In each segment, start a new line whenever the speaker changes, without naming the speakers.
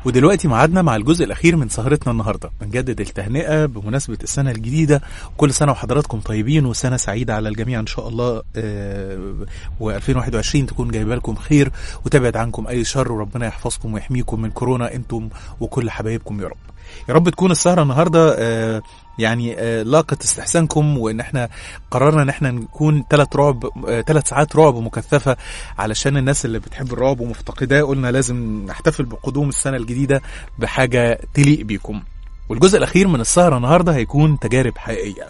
ودلوقتي ميعادنا مع الجزء الأخير من سهرتنا النهاردة بنجدد التهنئة بمناسبة السنة الجديدة كل سنة وحضراتكم طيبين وسنة سعيدة على الجميع إن شاء الله و2021 تكون جايبة لكم خير وتبعد عنكم أي شر وربنا يحفظكم ويحميكم من كورونا أنتم وكل حبايبكم يا رب يا رب تكون السهرة النهاردة آه، يعني آه، لاقت استحسانكم وان احنا قررنا ان احنا نكون ثلاث رعب ثلاث ساعات رعب مكثفه علشان الناس اللي بتحب الرعب ومفتقداه قلنا لازم نحتفل بقدوم السنه الجديده بحاجه تليق بيكم والجزء الاخير من السهره النهارده هيكون تجارب حقيقيه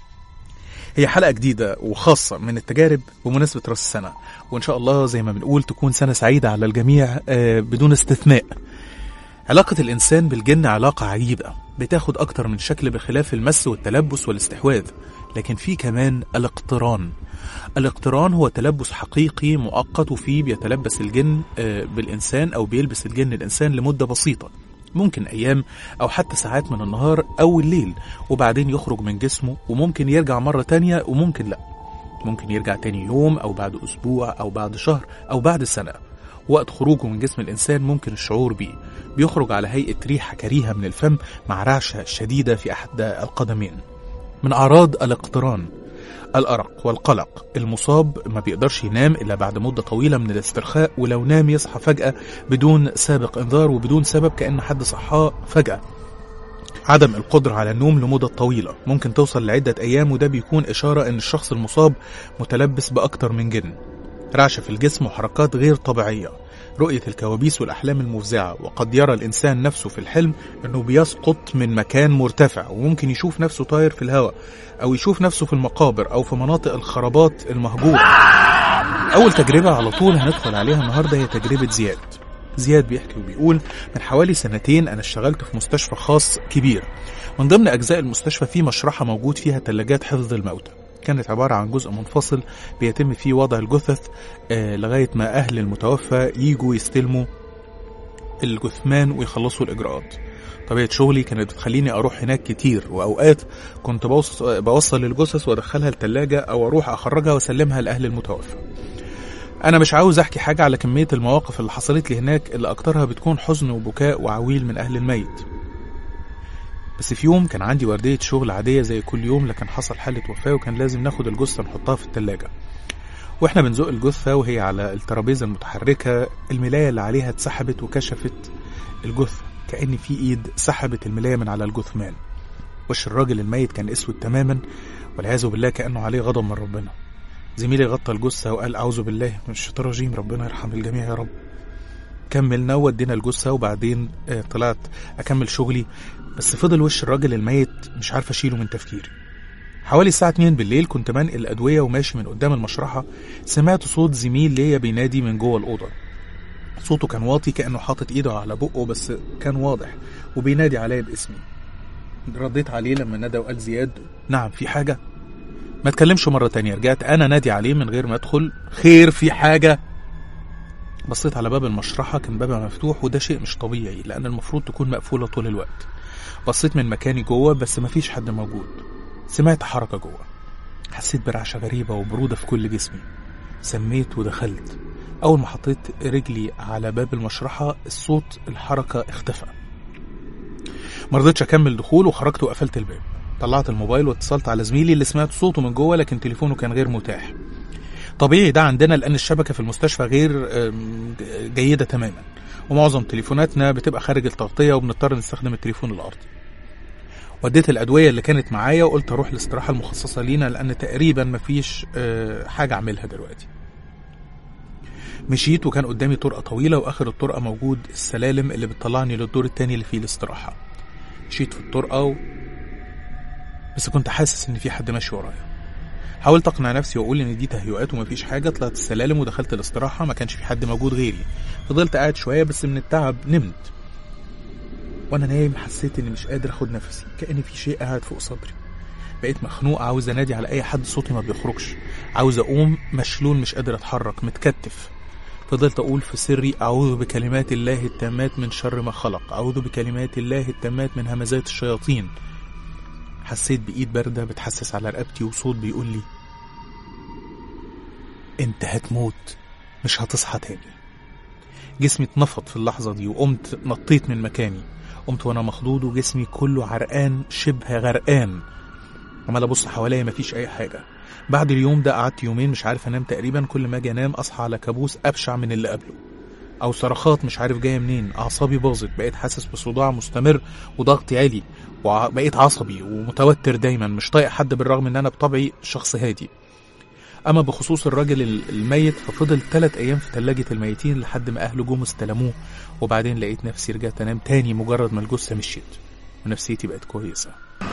هي حلقه جديده وخاصه من التجارب بمناسبه راس السنه وان شاء الله زي ما بنقول تكون سنه سعيده على الجميع آه، بدون استثناء علاقة الإنسان بالجن علاقة عجيبة بتاخد أكتر من شكل بخلاف المس والتلبس والاستحواذ لكن في كمان الاقتران الاقتران هو تلبس حقيقي مؤقت وفيه بيتلبس الجن آه، بالإنسان أو بيلبس الجن الإنسان لمدة بسيطة ممكن أيام أو حتى ساعات من النهار أو الليل وبعدين يخرج من جسمه وممكن يرجع مرة تانية وممكن لأ ممكن يرجع تاني يوم أو بعد أسبوع أو بعد شهر أو بعد سنة وقت خروجه من جسم الإنسان ممكن الشعور بيه بيخرج على هيئة ريحة كريهة من الفم مع رعشة شديدة في أحد القدمين من أعراض الاقتران الأرق والقلق المصاب ما بيقدرش ينام إلا بعد مدة طويلة من الاسترخاء ولو نام يصحى فجأة بدون سابق إنذار وبدون سبب كأن حد صحاه فجأة عدم القدرة على النوم لمدة طويلة ممكن توصل لعدة أيام وده بيكون إشارة إن الشخص المصاب متلبس بأكتر من جن رعشة في الجسم وحركات غير طبيعية رؤية الكوابيس والأحلام المفزعة وقد يرى الإنسان نفسه في الحلم أنه بيسقط من مكان مرتفع وممكن يشوف نفسه طاير في الهواء أو يشوف نفسه في المقابر أو في مناطق الخرابات المهجورة أول تجربة على طول هندخل عليها النهاردة هي تجربة زياد زياد بيحكي وبيقول من حوالي سنتين أنا اشتغلت في مستشفى خاص كبير من ضمن أجزاء المستشفى في مشرحة موجود فيها ثلاجات حفظ الموتى كانت عبارة عن جزء منفصل بيتم فيه وضع الجثث آه، لغاية ما أهل المتوفى يجوا يستلموا الجثمان ويخلصوا الإجراءات طبيعة شغلي كانت بتخليني أروح هناك كتير وأوقات كنت بوص- بوصل الجثث وأدخلها التلاجة أو أروح أخرجها وأسلمها لأهل المتوفى أنا مش عاوز أحكي حاجة على كمية المواقف اللي حصلت لي هناك اللي أكترها بتكون حزن وبكاء وعويل من أهل الميت بس في يوم كان عندي وردية شغل عادية زي كل يوم لكن حصل حالة وفاة وكان لازم ناخد الجثة نحطها في التلاجة واحنا بنزق الجثة وهي على الترابيزة المتحركة الملاية اللي عليها اتسحبت وكشفت الجثة كأن في ايد سحبت الملاية من على الجثمان وش الراجل الميت كان اسود تماما والعياذ بالله كأنه عليه غضب من ربنا زميلي غطى الجثة وقال أعوذ بالله من الشيطان الرجيم ربنا يرحم الجميع يا رب كملنا ودينا الجثة وبعدين آه، طلعت أكمل شغلي بس فضل وش الراجل الميت مش عارف أشيله من تفكيري حوالي الساعة 2 بالليل كنت بنقل الأدوية وماشي من قدام المشرحة سمعت صوت زميل ليا بينادي من جوه الأوضة صوته كان واطي كأنه حاطط إيده على بقه بس كان واضح وبينادي عليا باسمي رديت عليه لما نادى وقال زياد نعم في حاجة ما اتكلمش مرة تانية رجعت أنا نادي عليه من غير ما أدخل خير في حاجة بصيت على باب المشرحة كان بابها مفتوح وده شيء مش طبيعي لأن المفروض تكون مقفولة طول الوقت بصيت من مكاني جوه بس مفيش حد موجود سمعت حركة جوه حسيت برعشة غريبة وبرودة في كل جسمي سميت ودخلت أول ما حطيت رجلي على باب المشرحة الصوت الحركة اختفى مرضتش أكمل دخول وخرجت وقفلت الباب طلعت الموبايل واتصلت على زميلي اللي سمعت صوته من جوه لكن تليفونه كان غير متاح طبيعي ده عندنا لأن الشبكة في المستشفى غير أم، جيدة تماما ومعظم تليفوناتنا بتبقى خارج التغطية وبنضطر نستخدم التليفون الأرضي وديت الأدوية اللي كانت معايا وقلت أروح الاستراحة المخصصة لينا لأن تقريبا مفيش آه، حاجة أعملها دلوقتي مشيت وكان قدامي طرقة طويلة وآخر الطرقة موجود السلالم اللي بتطلعني للدور التاني اللي فيه الاستراحة مشيت في الطرقة و... بس كنت حاسس إن في حد ماشي ورايا حاولت أقنع نفسي وأقول إن دي تهيؤات ومفيش حاجة طلعت السلالم ودخلت الاستراحة ما كانش في حد موجود غيري فضلت قاعد شوية بس من التعب نمت وانا نايم حسيت اني مش قادر اخد نفسي كأن في شيء قاعد فوق صدري بقيت مخنوق عاوز انادي على اي حد صوتي ما بيخرجش عاوز اقوم مشلول مش قادر اتحرك متكتف فضلت اقول في سري اعوذ بكلمات الله التامات من شر ما خلق اعوذ بكلمات الله التامات من همزات الشياطين حسيت بايد بارده بتحسس على رقبتي وصوت بيقول لي انت هتموت مش هتصحى تاني جسمي اتنفض في اللحظة دي وقمت نطيت من مكاني قمت وانا مخضوض وجسمي كله عرقان شبه غرقان عمال ابص حواليا مفيش اي حاجة بعد اليوم ده قعدت يومين مش عارف انام تقريبا كل ما اجي انام اصحى على كابوس ابشع من اللي قبله او صرخات مش عارف جايه منين اعصابي باظت بقيت حاسس بصداع مستمر وضغطي عالي وبقيت عصبي ومتوتر دايما مش طايق حد بالرغم ان انا بطبعي شخص هادي اما بخصوص الراجل الميت ففضل ثلاث ايام في ثلاجه الميتين لحد ما اهله جم استلموه وبعدين لقيت نفسي رجعت انام تاني مجرد ما الجثه مشيت ونفسيتي بقت كويسه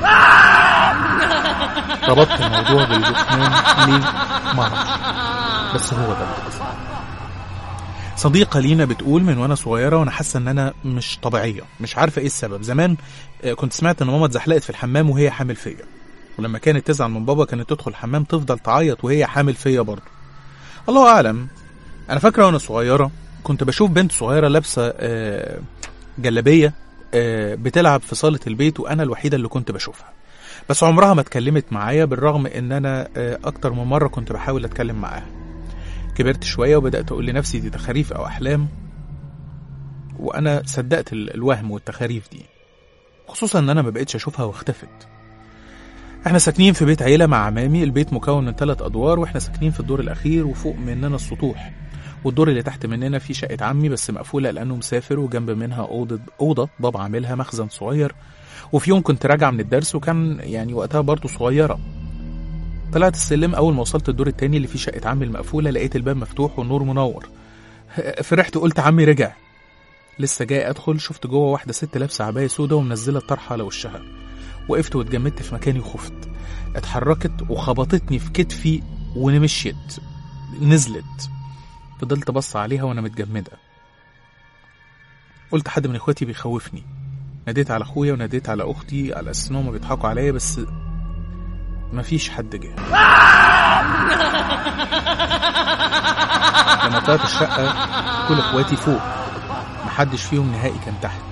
ربطت الموضوع بالجثمان ليه معرفش بس هو ده اللي حصل صديقة لينا بتقول من وانا صغيرة وانا حاسة ان انا مش طبيعية مش عارفة ايه السبب زمان آه، كنت سمعت ان ماما اتزحلقت في الحمام وهي حامل فيا ولما كانت تزعل من بابا كانت تدخل الحمام تفضل تعيط وهي حامل فيا برضه الله اعلم انا فاكرة وانا صغيرة كنت بشوف بنت صغيرة لابسة آه، جلابية آه، بتلعب في صالة البيت وانا الوحيدة اللي كنت بشوفها بس عمرها ما اتكلمت معايا بالرغم ان انا آه، اكتر من مرة كنت بحاول اتكلم معاها كبرت شوية وبدأت أقول لنفسي دي تخاريف أو أحلام وأنا صدقت ال- الوهم والتخاريف دي خصوصا إن أنا ما بقتش أشوفها واختفت احنا ساكنين في بيت عيلة مع عمامي البيت مكون من ثلاث أدوار واحنا ساكنين في الدور الأخير وفوق مننا السطوح والدور اللي تحت مننا فيه شقة عمي بس مقفولة لأنه مسافر وجنب منها أوضة أوضة بابا عاملها مخزن صغير وفي يوم كنت راجع من الدرس وكان يعني وقتها برضه صغيرة طلعت السلم اول ما وصلت الدور التاني اللي فيه شقه عمي المقفوله لقيت الباب مفتوح والنور منور فرحت قلت عمي رجع لسه جاي ادخل شفت جوه واحده ست لابسه عبايه سودا ومنزله الطرحه على وشها وقفت واتجمدت في مكاني وخفت اتحركت وخبطتني في كتفي ومشيت نزلت فضلت بص عليها وانا متجمده قلت حد من اخواتي بيخوفني ناديت على اخويا وناديت على اختي على اساس انهم بيضحكوا عليا بس مفيش حد جه لما طلعت الشقة كل اخواتي فوق محدش فيهم نهائي كان تحت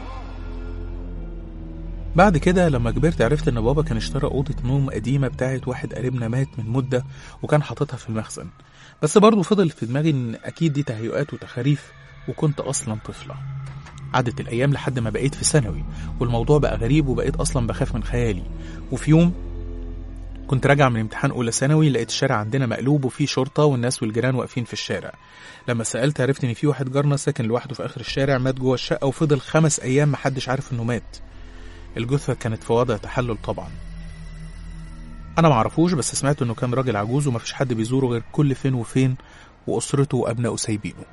بعد كده لما كبرت عرفت ان بابا كان اشترى اوضة نوم قديمة بتاعت واحد قريبنا مات من مدة وكان حاططها في المخزن بس برضه فضل في دماغي ان اكيد دي تهيؤات وتخاريف وكنت اصلا طفلة عدت الايام لحد ما بقيت في ثانوي والموضوع بقى غريب وبقيت اصلا بخاف من خيالي وفي يوم كنت راجع من امتحان اولى ثانوي لقيت الشارع عندنا مقلوب وفيه شرطه والناس والجيران واقفين في الشارع لما سالت عرفت ان في واحد جارنا ساكن لوحده في اخر الشارع مات جوه الشقه وفضل خمس ايام محدش عارف انه مات الجثه كانت في وضع تحلل طبعا انا معرفوش بس سمعت انه كان راجل عجوز ومفيش حد بيزوره غير كل فين وفين واسرته وابنائه سايبينه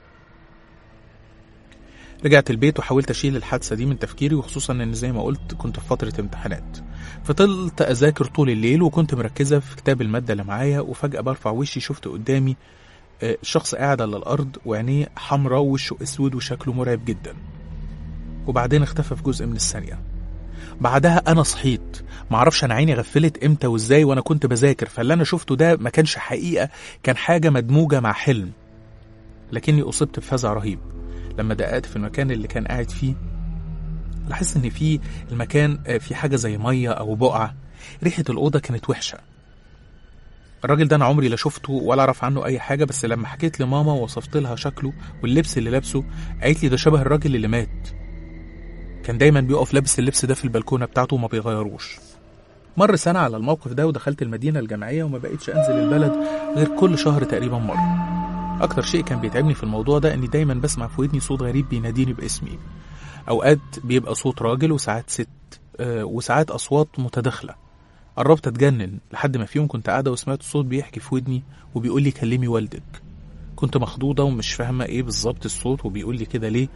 رجعت البيت وحاولت اشيل الحادثه دي من تفكيري وخصوصا ان زي ما قلت كنت في فتره امتحانات فضلت اذاكر طول الليل وكنت مركزه في كتاب الماده اللي معايا وفجاه برفع وشي شفت قدامي آه، شخص قاعد على الارض وعينيه حمراء ووشه اسود وشكله مرعب جدا وبعدين اختفى في جزء من الثانيه بعدها انا صحيت معرفش انا عيني غفلت امتى وازاي وانا كنت بذاكر فاللي انا شفته ده ما كانش حقيقه كان حاجه مدموجه مع حلم لكني اصبت بفزع رهيب لما دققت في المكان اللي كان قاعد فيه لاحظت ان في المكان آه، في حاجه زي ميه او بقعه ريحه الاوضه كانت وحشه الراجل ده انا عمري لا شفته ولا اعرف عنه اي حاجه بس لما حكيت لماما ووصفت لها شكله واللبس اللي لابسه قالت لي ده شبه الراجل اللي مات كان دايما بيقف لابس اللبس ده في البلكونه بتاعته وما بيغيروش مر سنة على الموقف ده ودخلت المدينة الجامعية وما بقيتش أنزل البلد غير كل شهر تقريبا مرة أكتر شيء كان بيتعبني في الموضوع ده إني دايما بسمع في ودني صوت غريب بيناديني باسمي أوقات بيبقى صوت راجل وساعات ست آه، وساعات أصوات متداخلة قربت أتجنن لحد ما في يوم كنت قاعدة وسمعت صوت بيحكي في ودني وبيقول لي كلمي والدك كنت مخضوضة ومش فاهمة إيه بالظبط الصوت وبيقول لي كده ليه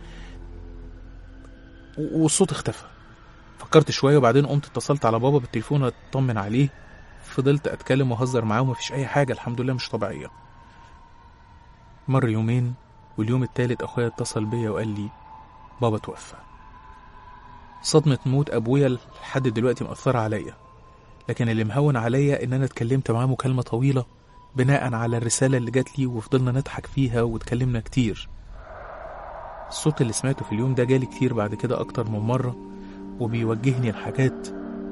و- والصوت اختفى فكرت شوية وبعدين قمت اتصلت على بابا بالتليفون اطمن عليه فضلت اتكلم واهزر معاه ومفيش اي حاجة الحمد لله مش طبيعية مر يومين واليوم التالت اخويا اتصل بيا وقال لي بابا توفى صدمة موت ابويا لحد دلوقتي مأثرة عليا لكن اللي مهون عليا ان انا اتكلمت معاه مكالمة طويلة بناء على الرسالة اللي جات لي وفضلنا نضحك فيها واتكلمنا كتير الصوت اللي سمعته في اليوم ده جالي كتير بعد كده اكتر من مرة وبيوجهني لحاجات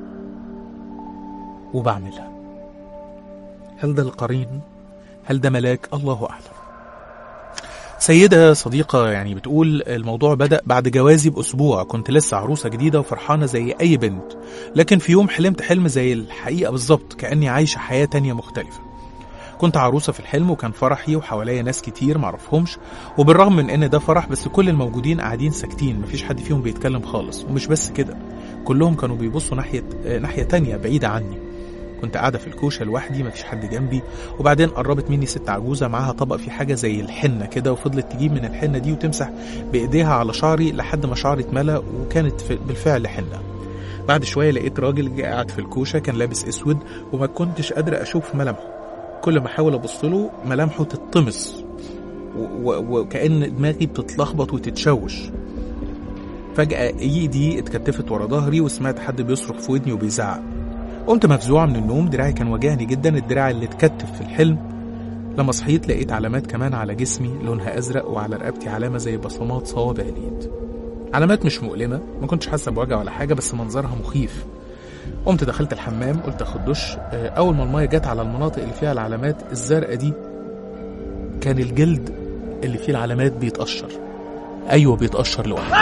وبعملها هل ده القرين؟ هل ده ملاك؟ الله أعلم سيدة صديقة يعني بتقول الموضوع بدأ بعد جوازي بأسبوع كنت لسه عروسة جديدة وفرحانة زي أي بنت لكن في يوم حلمت حلم زي الحقيقة بالظبط كأني عايشة حياة تانية مختلفة كنت عروسة في الحلم وكان فرحي وحواليا ناس كتير معرفهمش وبالرغم من ان ده فرح بس كل الموجودين قاعدين ساكتين مفيش حد فيهم بيتكلم خالص ومش بس كده كلهم كانوا بيبصوا ناحية آه، ناحية تانية بعيدة عني كنت قاعدة في الكوشة لوحدي مفيش حد جنبي وبعدين قربت مني ست عجوزة معاها طبق فيه حاجة زي الحنة كده وفضلت تجيب من الحنة دي وتمسح بإيديها على شعري لحد ما شعري اتملى وكانت في- بالفعل حنة بعد شوية لقيت راجل جه قاعد في الكوشة كان لابس اسود وما كنتش قادرة اشوف ملامحه كل ما احاول ابص له ملامحه تتطمس و- و- وكأن دماغي بتتلخبط وتتشوش فجأة ايدي اتكتفت ورا ظهري وسمعت حد بيصرخ في ودني وبيزعق قمت مفزوعة من النوم دراعي كان واجعني جدا الدراع اللي اتكتف في الحلم لما صحيت لقيت علامات كمان على جسمي لونها ازرق وعلى رقبتي علامة زي بصمات صوابع اليد علامات مش مؤلمة ما كنتش حاسة بوجع ولا حاجة بس منظرها مخيف قمت دخلت الحمام قلت اخد دش آه، اول ما الميه جت على المناطق اللي فيها العلامات الزرقاء دي كان الجلد اللي فيه العلامات بيتقشر ايوه بيتقشر لوحده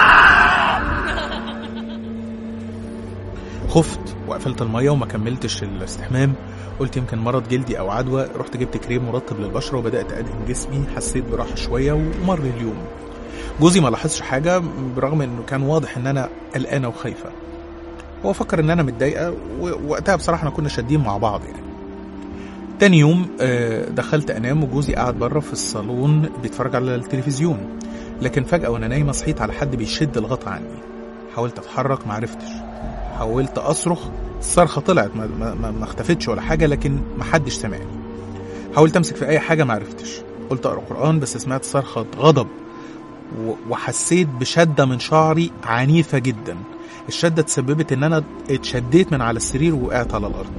خفت وقفلت الميه وما كملتش الاستحمام قلت يمكن مرض جلدي او عدوى رحت جبت كريم مرطب للبشره وبدات ادهن جسمي حسيت براحه شويه ومر اليوم جوزي ما لاحظش حاجه برغم انه كان واضح ان انا قلقانه وخايفه هو فكر ان انا متضايقه ووقتها بصراحه احنا كنا شادين مع بعض يعني تاني يوم آه، دخلت انام وجوزي قاعد بره في الصالون بيتفرج على التلفزيون لكن فجاه وانا نايمه صحيت على حد بيشد الغطا عني حاولت اتحرك ما عرفتش حاولت اصرخ الصرخه طلعت ما, ما, ما, ما اختفتش ولا حاجه لكن ما حدش سمعني حاولت امسك في اي حاجه ما عرفتش قلت اقرا قران بس سمعت صرخه غضب و- وحسيت بشده من شعري عنيفه جدا الشده تسببت ان انا اتشديت من على السرير ووقعت على الارض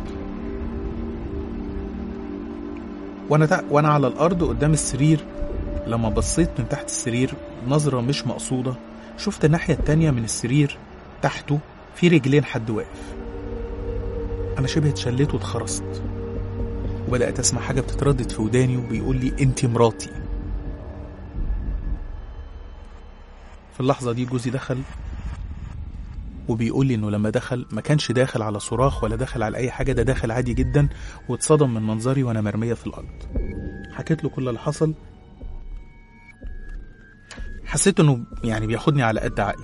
وانا تع... وانا على الارض قدام السرير لما بصيت من تحت السرير نظرة مش مقصودة شفت الناحية التانية من السرير تحته في رجلين حد واقف أنا شبه اتشليت واتخرست وبدأت أسمع حاجة بتتردد في وداني وبيقول لي أنت مراتي في اللحظة دي جوزي دخل وبيقول لي انه لما دخل ما كانش داخل على صراخ ولا داخل على اي حاجه ده داخل عادي جدا واتصدم من منظري وانا مرميه في الارض حكيت له كل اللي حصل حسيت انه يعني بياخدني على قد عقلي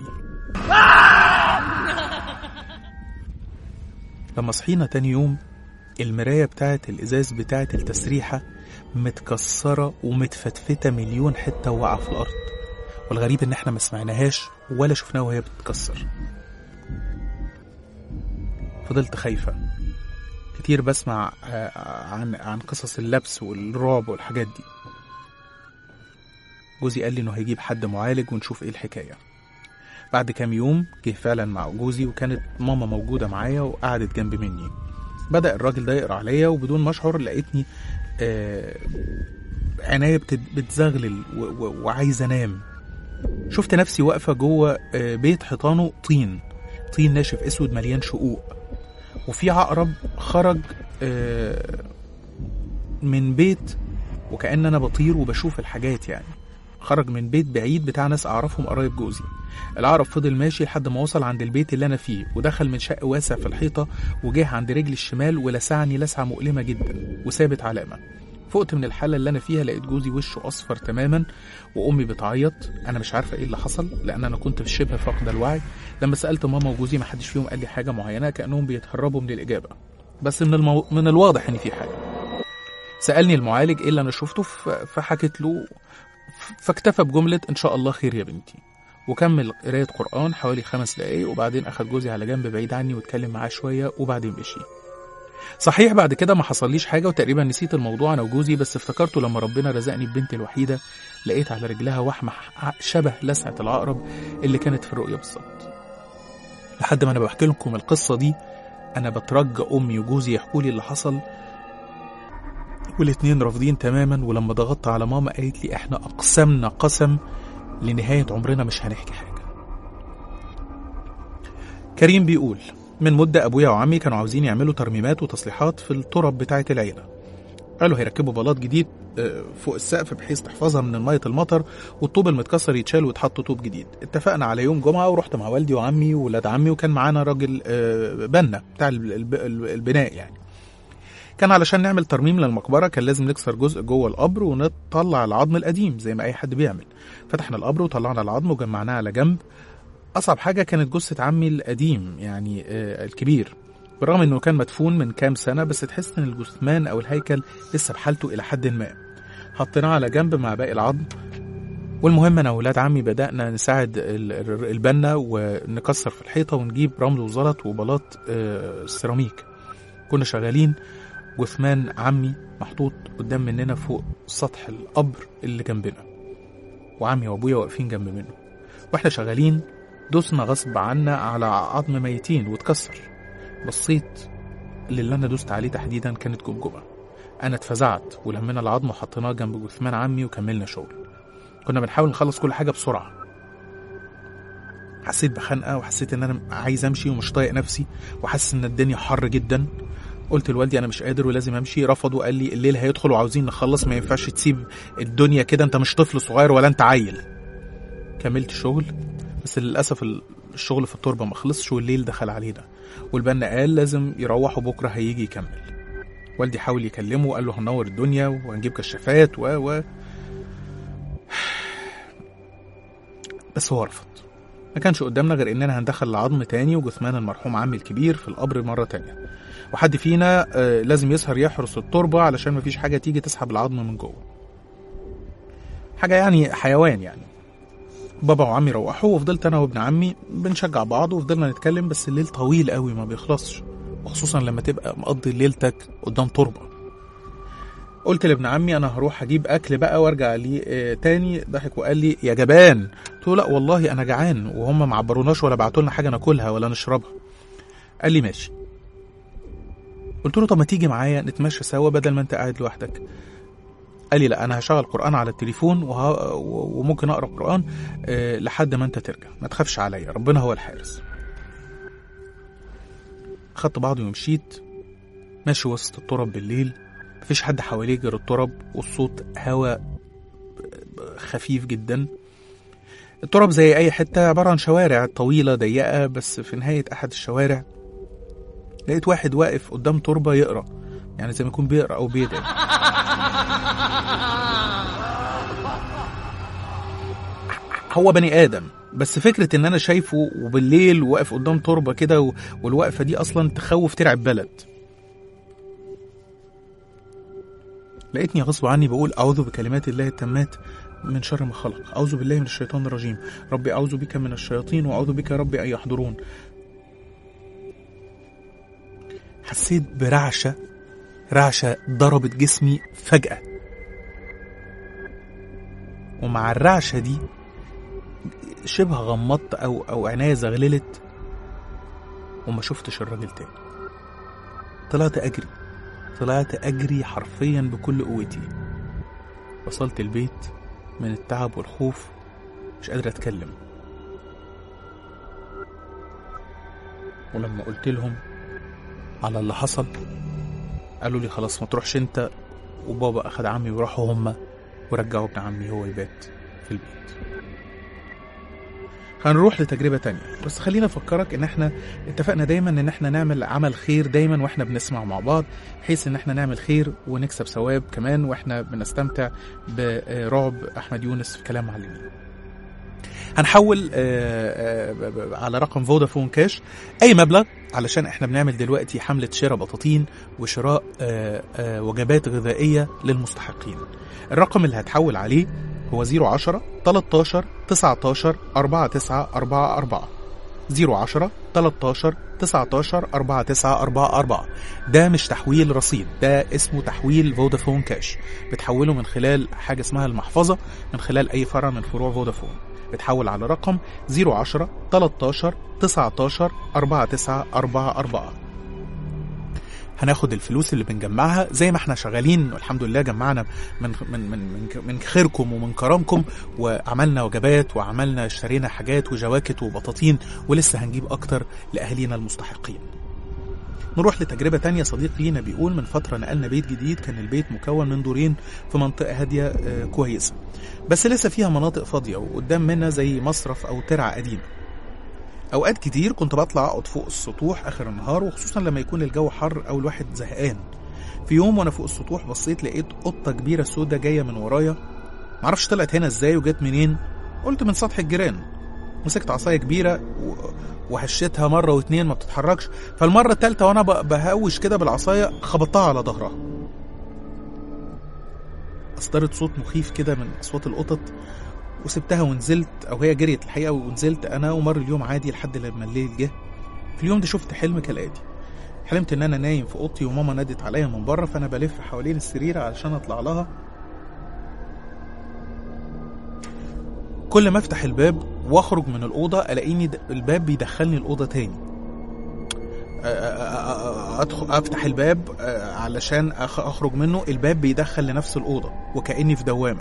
لما صحينا تاني يوم المراية بتاعت الإزاز بتاعت التسريحة متكسرة ومتفتفتة مليون حتة وقع في الأرض والغريب إن إحنا ما سمعناهاش ولا شفناها وهي بتتكسر فضلت خايفة كتير بسمع آه، عن عن قصص اللبس والرعب والحاجات دي جوزي قال لي انه هيجيب حد معالج ونشوف ايه الحكايه بعد كام يوم جه فعلا مع جوزي وكانت ماما موجوده معايا وقعدت جنب مني بدا الراجل ده يقرا عليا وبدون ما اشعر لقيتني آه عينيا بتت- بتزغلل و- و- وعايز انام شفت نفسي واقفه جوه آه، بيت حيطانه طين طين ناشف اسود مليان شقوق وفي عقرب خرج آه، من بيت وكأن أنا بطير وبشوف الحاجات يعني خرج من بيت بعيد بتاع ناس أعرفهم قرايب جوزي العقرب فضل ماشي لحد ما وصل عند البيت اللي أنا فيه ودخل من شق واسع في الحيطة وجه عند رجلي الشمال ولسعني لسعة مؤلمة جدا وسابت علامة فقت من الحالة اللي أنا فيها لقيت جوزي وشه أصفر تماما وأمي بتعيط أنا مش عارفة إيه اللي حصل لأن أنا كنت في شبه فاقدة الوعي لما سألت ماما وجوزي محدش فيهم قال لي حاجة معينة كأنهم بيتهربوا من الإجابة بس من المو... من الواضح إن في حاجة سألني المعالج إيه اللي أنا شفته ف... فحكيت له ف- فاكتفى بجملة إن شاء الله خير يا بنتي وكمل قراية قرآن حوالي خمس دقايق وبعدين أخد جوزي على جنب بعيد عني واتكلم معاه شوية وبعدين مشي صحيح بعد كده ما حصليش حاجة وتقريبا نسيت الموضوع أنا وجوزي بس افتكرته لما ربنا رزقني ببنتي الوحيدة لقيت على رجلها وحمة ح- شبه لسعة العقرب اللي كانت في الرؤية بالظبط لحد ما أنا بحكي لكم القصة دي أنا بترجى أمي وجوزي يحكوا لي اللي حصل والاتنين رافضين تماما ولما ضغطت على ماما قالت لي احنا أقسمنا قسم لنهاية عمرنا مش هنحكي حاجة كريم بيقول من مدة أبويا وعمي كانوا عاوزين يعملوا ترميمات وتصليحات في التراب بتاعة العيلة قالوا هيركبوا بلاط جديد آه، فوق السقف بحيث تحفظها من ميه المطر والطوب المتكسر يتشال ويتحط طوب جديد اتفقنا على يوم جمعه ورحت مع والدي وعمي وولاد عمي وكان معانا راجل آه، بنا بتاع الب- الب- البناء يعني كان علشان نعمل ترميم للمقبرة كان لازم نكسر جزء جوه القبر ونطلع العظم القديم زي ما أي حد بيعمل فتحنا القبر وطلعنا العظم وجمعناه على جنب أصعب حاجة كانت جثة عمي القديم يعني آه الكبير بالرغم إنه كان مدفون من كام سنة بس تحس إن الجثمان أو الهيكل لسه بحالته إلى حد ما حطيناه على جنب مع باقي العظم والمهم انا واولاد عمي بدانا نساعد ال- ال- البنا ونكسر في الحيطه ونجيب رمل وزلط وبلاط آه، سيراميك كنا شغالين جثمان عمي محطوط قدام مننا فوق سطح القبر اللي جنبنا وعمي وابويا واقفين جنب منه واحنا شغالين دوسنا غصب عنا على عظم ميتين واتكسر بصيت للي انا دوست عليه تحديدا كانت جمجمه انا اتفزعت ولمينا العظم وحطيناه جنب جثمان عمي وكملنا شغل كنا بنحاول نخلص كل حاجه بسرعه حسيت بخنقه وحسيت ان انا عايز امشي ومش طايق نفسي وحاسس ان الدنيا حر جدا قلت لوالدي انا مش قادر ولازم امشي رفض وقال لي الليل هيدخل وعاوزين نخلص ما ينفعش تسيب الدنيا كده انت مش طفل صغير ولا انت عيل كملت شغل بس للاسف ال- الشغل في التربه ما خلصش والليل دخل علينا والبنا قال لازم يروح وبكره هيجي يكمل والدي حاول يكلمه وقال له هننور الدنيا وهنجيب كشافات و و بس هو رفض ما كانش قدامنا غير اننا هندخل العظم تاني وجثمان المرحوم عمي الكبير في القبر مره تانية وحد فينا آه، لازم يسهر يحرس التربه علشان مفيش حاجه تيجي تسحب العظم من جوه حاجه يعني حيوان يعني بابا وعمي روحوا وفضلت انا وابن عمي بنشجع بعض وفضلنا نتكلم بس الليل طويل قوي ما بيخلصش وخصوصا لما تبقى مقضي ليلتك قدام تربه قلت لابن عمي انا هروح اجيب اكل بقى وارجع ليه آه، تاني ضحك وقال لي يا جبان قلت له لا والله انا جعان وهم ما عبروناش ولا بعتوا لنا حاجه ناكلها ولا نشربها قال لي ماشي قلت له طب ما تيجي معايا نتمشى سوا بدل ما انت قاعد لوحدك قال لي لا انا هشغل قران على التليفون وه... وممكن اقرا قران أه لحد ما انت ترجع ما تخافش عليا ربنا هو الحارس خدت بعضي ومشيت ماشي وسط التراب بالليل مفيش حد حواليه غير التراب والصوت هوا خفيف جدا التراب زي اي حته عباره عن شوارع طويله ضيقه بس في نهايه احد الشوارع لقيت واحد واقف قدام تربه يقرا يعني زي ما يكون بيقرا او بيدعي هو بني ادم بس فكره ان انا شايفه وبالليل واقف قدام تربه كده و- والوقفه دي اصلا تخوف ترعب بلد لقيتني غصب عني بقول اعوذ بكلمات الله التامات من شر ما خلق اعوذ بالله من الشيطان الرجيم ربي اعوذ بك من الشياطين واعوذ بك يا ربي ان يحضرون حسيت برعشه رعشه ضربت جسمي فجاه ومع الرعشه دي شبه غمضت او او عينيا زغللت وما شفتش الراجل تاني طلعت اجري طلعت اجري حرفيا بكل قوتي وصلت البيت من التعب والخوف مش قادر اتكلم ولما قلت لهم على اللي حصل قالوا لي خلاص ما تروحش انت وبابا اخد عمي وراحوا هما ورجعوا ابن عمي هو يبات في البيت هنروح لتجربة تانية بس خلينا افكرك ان احنا اتفقنا دايما ان احنا نعمل عمل خير دايما واحنا بنسمع مع بعض بحيث ان احنا نعمل خير ونكسب ثواب كمان واحنا بنستمتع برعب احمد يونس في كلام معلمين هنحول آه، آه، ب- ب- على رقم فودافون كاش اي مبلغ علشان احنا بنعمل دلوقتي حملة شراء بطاطين وشراء آه، آه، وجبات غذائية للمستحقين الرقم اللي هتحول عليه هو 010 13 19 4944 010 13 19 4944 ده مش تحويل رصيد ده اسمه تحويل فودافون كاش بتحوله من خلال حاجة اسمها المحفظة من خلال أي فرع من فروع فودافون بتحول على رقم 010 13 19 4944 هناخد الفلوس اللي بنجمعها زي ما احنا شغالين والحمد لله جمعنا من من من من, من خيركم ومن كرمكم وعملنا وجبات وعملنا اشترينا حاجات وجواكت وبطاطين ولسه هنجيب اكتر لاهالينا المستحقين. نروح لتجربة تانية صديق لينا بيقول من فترة نقلنا بيت جديد كان البيت مكون من دورين في منطقة هادية آه، كويسة بس لسه فيها مناطق فاضية وقدام منها زي مصرف أو ترعة قديمة أوقات كتير كنت بطلع أقعد فوق السطوح آخر النهار وخصوصا لما يكون الجو حر أو الواحد زهقان في يوم وأنا فوق السطوح بصيت لقيت قطة كبيرة سودة جاية من ورايا معرفش طلعت هنا ازاي وجت منين قلت من سطح الجيران مسكت عصاية كبيرة و... وهشيتها مرة واتنين ما بتتحركش فالمرة التالتة وانا ب- بهوش كده بالعصاية خبطتها على ظهرها أصدرت صوت مخيف كده من أصوات القطط وسبتها ونزلت أو هي جريت الحقيقة ونزلت أنا ومر اليوم عادي لحد لما الليل جه في اليوم ده شفت حلم كالآتي حلمت إن أنا نايم في أوضتي وماما نادت عليا من بره فأنا بلف حوالين السرير علشان أطلع لها كل ما افتح الباب واخرج من الاوضه الاقيني د- الباب بيدخلني الاوضه تاني أ- أ- أ- أدخل افتح الباب آه، علشان أخ- اخرج منه الباب بيدخل لنفس الاوضه وكاني في دوامه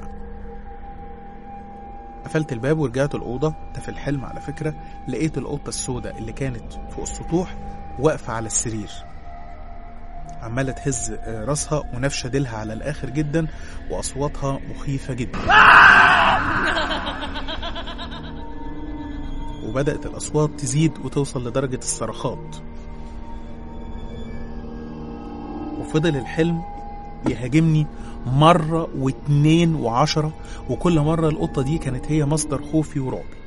قفلت الباب ورجعت الاوضه ده في الحلم على فكره لقيت القطه السوداء اللي كانت فوق السطوح واقفه على السرير عماله تهز آه، راسها ونفشه ديلها على الاخر جدا واصواتها مخيفه جدا وبدأت الأصوات تزيد وتوصل لدرجة الصرخات وفضل الحلم يهاجمني مرة واتنين وعشرة وكل مرة القطة دي كانت هي مصدر خوفي ورعبي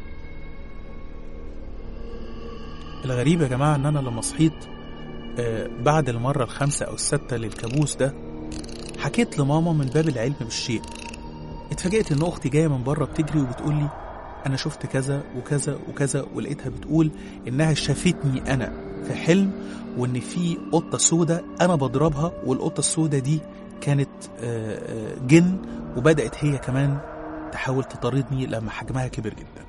الغريب يا جماعة إن أنا لما صحيت آه، بعد المرة الخامسة أو السادسة للكابوس ده حكيت لماما من باب العلم بالشيء اتفاجئت إن أختي جاية من بره بتجري وبتقول لي انا شفت كذا وكذا وكذا ولقيتها بتقول انها شافتني انا في حلم وان في قطه سودة انا بضربها والقطه السودة دي كانت آه، آه، جن وبدات هي كمان تحاول تطاردني لما حجمها كبر جدا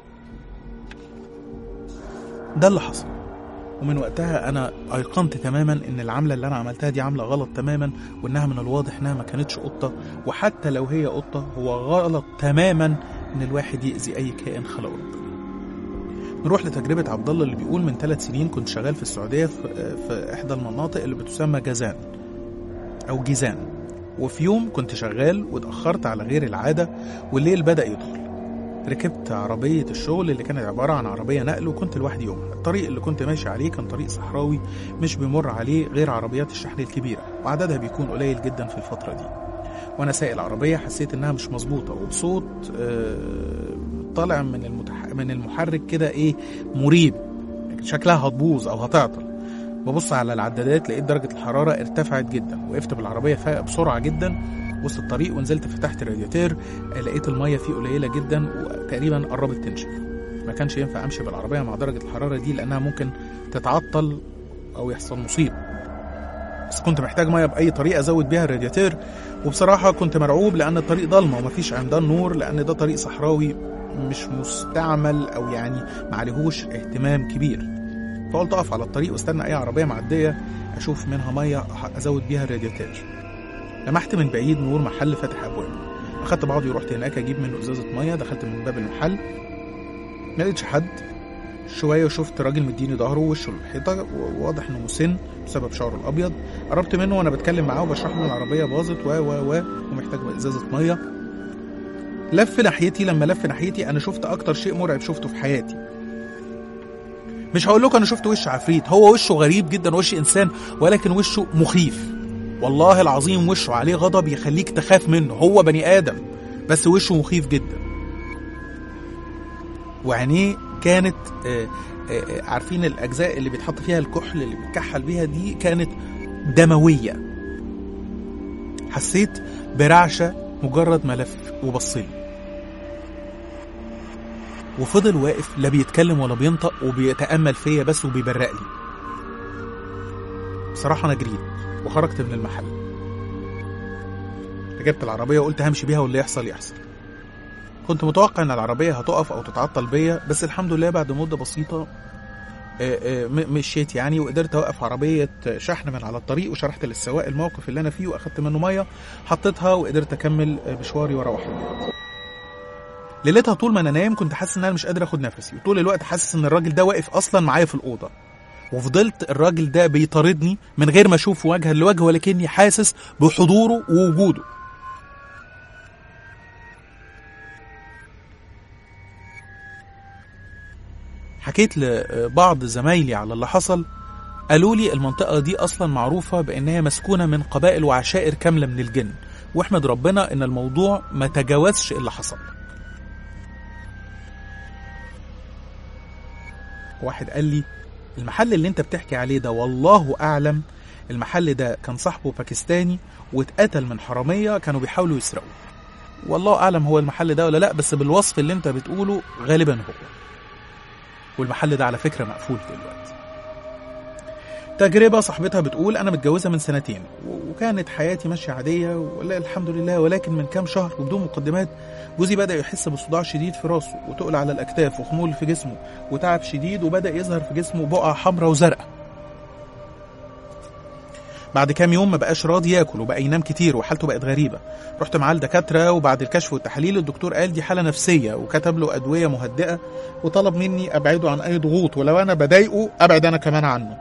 ده اللي حصل ومن وقتها انا ايقنت تماما ان العمله اللي انا عملتها دي عمله غلط تماما وانها من الواضح انها ما كانتش قطه وحتى لو هي قطه هو غلط تماما ان الواحد يأذي اي كائن خلقه ربنا نروح لتجربة عبد الله اللي بيقول من ثلاث سنين كنت شغال في السعودية في, في إحدى المناطق اللي بتسمى جازان أو جيزان وفي يوم كنت شغال واتأخرت على غير العادة والليل بدأ يدخل ركبت عربية الشغل اللي كانت عبارة عن عربية نقل وكنت لوحدي يومها الطريق اللي كنت ماشي عليه كان طريق صحراوي مش بيمر عليه غير عربيات الشحن الكبيرة وعددها بيكون قليل جدا في الفترة دي وانا سايق العربيه حسيت انها مش مظبوطه وبصوت آه، طالع من المتح... من المحرك كده ايه مريب شكلها هتبوظ او هتعطل ببص على العدادات لقيت درجه الحراره ارتفعت جدا وقفت بالعربيه فايقه بسرعه جدا وسط الطريق ونزلت فتحت الرادياتير آه، لقيت الميه فيه قليله جدا وتقريبا قربت تنشف ما كانش ينفع امشي بالعربيه مع درجه الحراره دي لانها ممكن تتعطل او يحصل مصيبه بس كنت محتاج ميه باي طريقه ازود بيها الرادياتير وبصراحه كنت مرعوب لان الطريق ضلمه ومفيش عمدان نور لان ده طريق صحراوي مش مستعمل او يعني معلهوش اهتمام كبير فقلت اقف على الطريق واستنى اي عربيه معديه اشوف منها ميه ازود بيها الرادياتير لمحت من بعيد نور محل فاتح ابواب اخدت بعضي ورحت هناك اجيب منه ازازه ميه دخلت من باب المحل ما لقيتش حد شويه وشفت راجل مديني ظهره ووشه للحيطه وواضح انه مسن بسبب شعره الابيض قربت منه وانا بتكلم معاه وبشرح له العربيه باظت و و و ومحتاج ازازه ميه لف ناحيتي لما لف ناحيتي انا شفت اكتر شيء مرعب شفته في حياتي مش هقول لكم انا شفت وش عفريت هو وشه غريب جدا وش انسان ولكن وشه مخيف والله العظيم وشه عليه غضب يخليك تخاف منه هو بني ادم بس وشه مخيف جدا وعينيه كانت آه، آه، آه، عارفين الاجزاء اللي بيتحط فيها الكحل اللي بيتكحل بيها دي كانت دمويه حسيت برعشه مجرد ما لف وبصلي وفضل واقف لا بيتكلم ولا بينطق وبيتامل فيا بس وبيبرق لي بصراحه انا جريت وخرجت من المحل ركبت العربيه وقلت همشي بيها واللي يحصل يحصل كنت متوقع ان العربيه هتقف او تتعطل بيا بس الحمد لله بعد مده بسيطه آه، آه، م- مشيت يعني وقدرت اوقف عربيه شحن من على الطريق وشرحت للسواق الموقف اللي انا فيه واخدت منه ميه حطيتها وقدرت اكمل آه، مشواري واروح البيت ليلتها طول ما انا نايم كنت حاسس ان انا مش قادر اخد نفسي وطول الوقت حاسس ان الراجل ده واقف اصلا معايا في الاوضه وفضلت الراجل ده بيطاردني من غير ما اشوفه وجها لوجه ولكني حاسس بحضوره ووجوده حكيت لبعض زمايلي على اللي حصل قالوا لي المنطقة دي أصلا معروفة بأنها مسكونة من قبائل وعشائر كاملة من الجن واحمد ربنا إن الموضوع ما تجاوزش اللي حصل واحد قال لي المحل اللي انت بتحكي عليه ده والله أعلم المحل ده كان صاحبه باكستاني واتقتل من حرامية كانوا بيحاولوا يسرقوه والله أعلم هو المحل ده ولا لأ بس بالوصف اللي انت بتقوله غالبا هو والمحل ده على فكرة مقفول دلوقتي تجربة صاحبتها بتقول أنا متجوزة من سنتين وكانت حياتي ماشية عادية ولا الحمد لله ولكن من كام شهر وبدون مقدمات جوزي بدأ يحس بصداع شديد في راسه وتقل على الأكتاف وخمول في جسمه وتعب شديد وبدأ يظهر في جسمه بقع حمراء وزرقاء بعد كام يوم ما بقاش راضي ياكل وبقى ينام كتير وحالته بقت غريبة رحت معاه الدكاترة وبعد الكشف والتحاليل الدكتور قال دي حالة نفسية وكتب له أدوية مهدئة وطلب مني أبعده عن أي ضغوط ولو أنا بضايقه أبعد أنا كمان عنه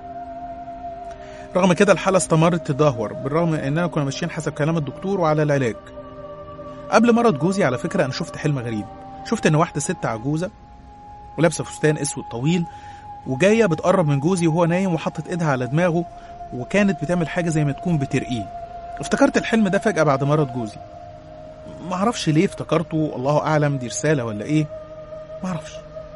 رغم كده الحالة استمرت تدهور بالرغم من اننا كنا ماشيين حسب كلام الدكتور وعلى العلاج قبل مرض جوزي على فكرة انا شفت حلم غريب شفت ان واحدة ست عجوزة ولابسة فستان اسود طويل وجاية بتقرب من جوزي وهو نايم وحطت ايدها على دماغه وكانت بتعمل حاجة زي ما تكون بترقيه افتكرت الحلم ده فجأة بعد مرض جوزي معرفش ليه افتكرته الله اعلم دي رسالة ولا ايه معرفش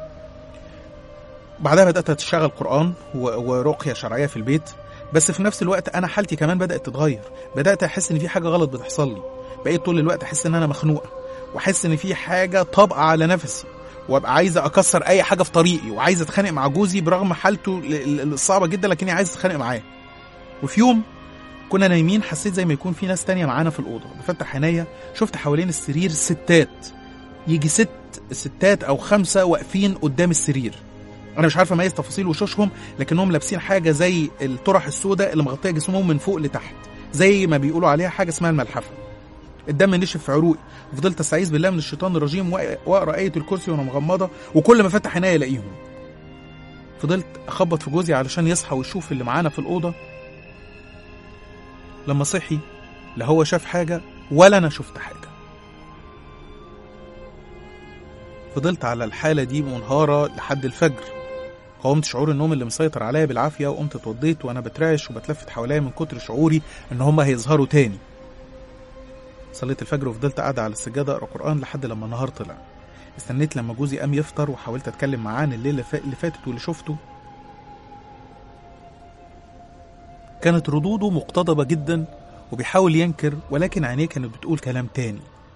بعدها بدأت أشتغل قرآن ورقية شرعية في البيت بس في نفس الوقت انا حالتي كمان بدات تتغير بدات احس ان في حاجه غلط بتحصل لي بقيت طول الوقت احس ان انا مخنوقه واحس ان في حاجه طابقه على نفسي وابقى عايزه اكسر اي حاجه في طريقي وعايزه اتخانق مع جوزي برغم حالته الصعبه جدا لكني عايز اتخانق معاه وفي يوم كنا نايمين حسيت زي ما يكون في ناس تانية معانا في الأوضة بفتح عينيا شفت حوالين السرير ستات يجي ست ستات أو خمسة واقفين قدام السرير انا مش عارف اميز تفاصيل وشوشهم لكنهم لابسين حاجه زي الطرح السوداء اللي مغطيه جسمهم من فوق لتحت زي ما بيقولوا عليها حاجه اسمها الملحفه الدم نشف في عروقي وفضلت استعيذ بالله من الشيطان الرجيم واقرا ايه الكرسي وانا مغمضه وكل ما فتح عينيا الاقيهم فضلت اخبط في جوزي علشان يصحى ويشوف اللي معانا في الاوضه لما صحي لا هو شاف حاجه ولا انا شفت حاجه فضلت على الحاله دي منهاره لحد الفجر قاومت شعور النوم اللي مسيطر عليا بالعافيه وقمت اتوضيت وانا بترعش وبتلفت حواليا من كتر شعوري ان هما هيظهروا تاني صليت الفجر وفضلت قاعده على السجاده اقرا قران لحد لما النهار طلع استنيت لما جوزي قام يفطر وحاولت اتكلم معاه عن الليله اللي فاتت واللي شفته كانت ردوده مقتضبه جدا وبيحاول ينكر ولكن عينيه كانت بتقول كلام تاني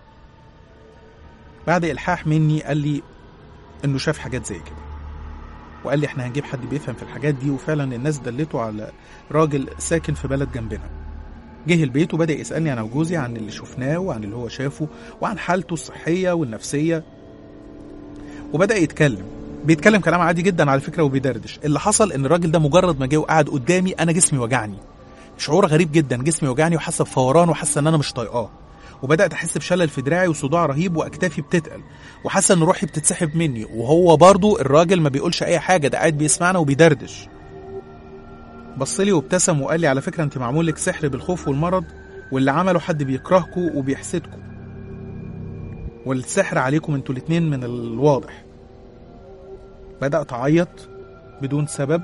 بعد الحاح مني قال لي انه شاف حاجات زي كده وقال لي احنا هنجيب حد بيفهم في الحاجات دي وفعلا الناس دلته على راجل ساكن في بلد جنبنا جه البيت وبدا يسالني انا وجوزي عن اللي شفناه وعن اللي هو شافه وعن حالته الصحيه والنفسيه وبدا يتكلم بيتكلم كلام عادي جدا على فكره وبيدردش اللي حصل ان الراجل ده مجرد ما جه وقعد قدامي انا جسمي وجعني شعور غريب جدا جسمي وجعني وحاسه بفوران وحاسه ان انا مش طايقاه وبدات احس بشلل في دراعي وصداع رهيب واكتافي بتتقل وحاسه ان روحي بتتسحب مني وهو برضو الراجل ما بيقولش اي حاجه ده قاعد بيسمعنا وبيدردش بص لي وابتسم وقال لي على فكره انت معمول لك سحر بالخوف والمرض واللي عمله حد بيكرهكم وبيحسدكم والسحر عليكم انتوا الاتنين من الواضح بدات اعيط بدون سبب